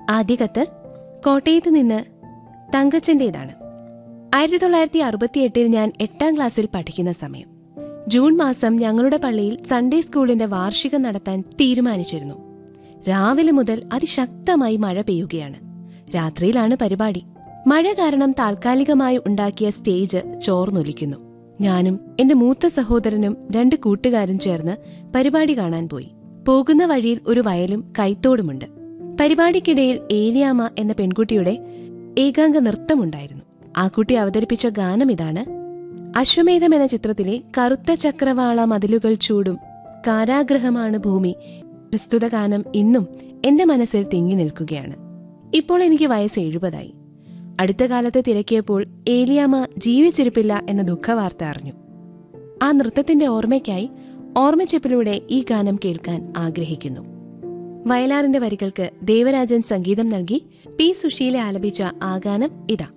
ആദ്യ കത്ത് കോട്ടയത്ത് നിന്ന് തങ്കച്ചന്റേതാണ് ആയിരത്തി തൊള്ളായിരത്തി അറുപത്തിയെട്ടിൽ ഞാൻ എട്ടാം ക്ലാസ്സിൽ പഠിക്കുന്ന സമയം ജൂൺ മാസം ഞങ്ങളുടെ പള്ളിയിൽ സൺഡേ സ്കൂളിന്റെ വാർഷികം നടത്താൻ തീരുമാനിച്ചിരുന്നു രാവിലെ മുതൽ അതിശക്തമായി മഴ പെയ്യുകയാണ് രാത്രിയിലാണ് പരിപാടി മഴ കാരണം താൽക്കാലികമായി ഉണ്ടാക്കിയ സ്റ്റേജ് ചോർന്നൊലിക്കുന്നു ഞാനും എന്റെ മൂത്ത സഹോദരനും രണ്ട് കൂട്ടുകാരും ചേർന്ന് പരിപാടി കാണാൻ പോയി പോകുന്ന വഴിയിൽ ഒരു വയലും കൈത്തോടുമുണ്ട് പരിപാടിക്കിടയിൽ ഏലിയാമ്മ എന്ന പെൺകുട്ടിയുടെ ഏകാംഗ നൃത്തമുണ്ടായിരുന്നു ആ കുട്ടി അവതരിപ്പിച്ച ഗാനം ഇതാണ് അശ്വമേധം എന്ന ചിത്രത്തിലെ കറുത്ത ചക്രവാള മതിലുകൾ ചൂടും കാരാഗ്രഹമാണ് ഭൂമി പ്രസ്തുത ഗാനം ഇന്നും എന്റെ മനസ്സിൽ തിങ്ങി നിൽക്കുകയാണ് ഇപ്പോൾ എനിക്ക് വയസ്സ് എഴുപതായി അടുത്ത കാലത്ത് തിരക്കിയപ്പോൾ ഏലിയാമ്മ ജീവിച്ചിരിപ്പില്ല എന്ന ദുഃഖവാർത്ത അറിഞ്ഞു ആ നൃത്തത്തിന്റെ ഓർമ്മയ്ക്കായി ഓർമ്മച്ചെപ്പിലൂടെ ഈ ഗാനം കേൾക്കാൻ ആഗ്രഹിക്കുന്നു വയലാറിന്റെ വരികൾക്ക് ദേവരാജൻ സംഗീതം നൽകി പി സുശീല ആലപിച്ച ആ ഗാനം ഇതാ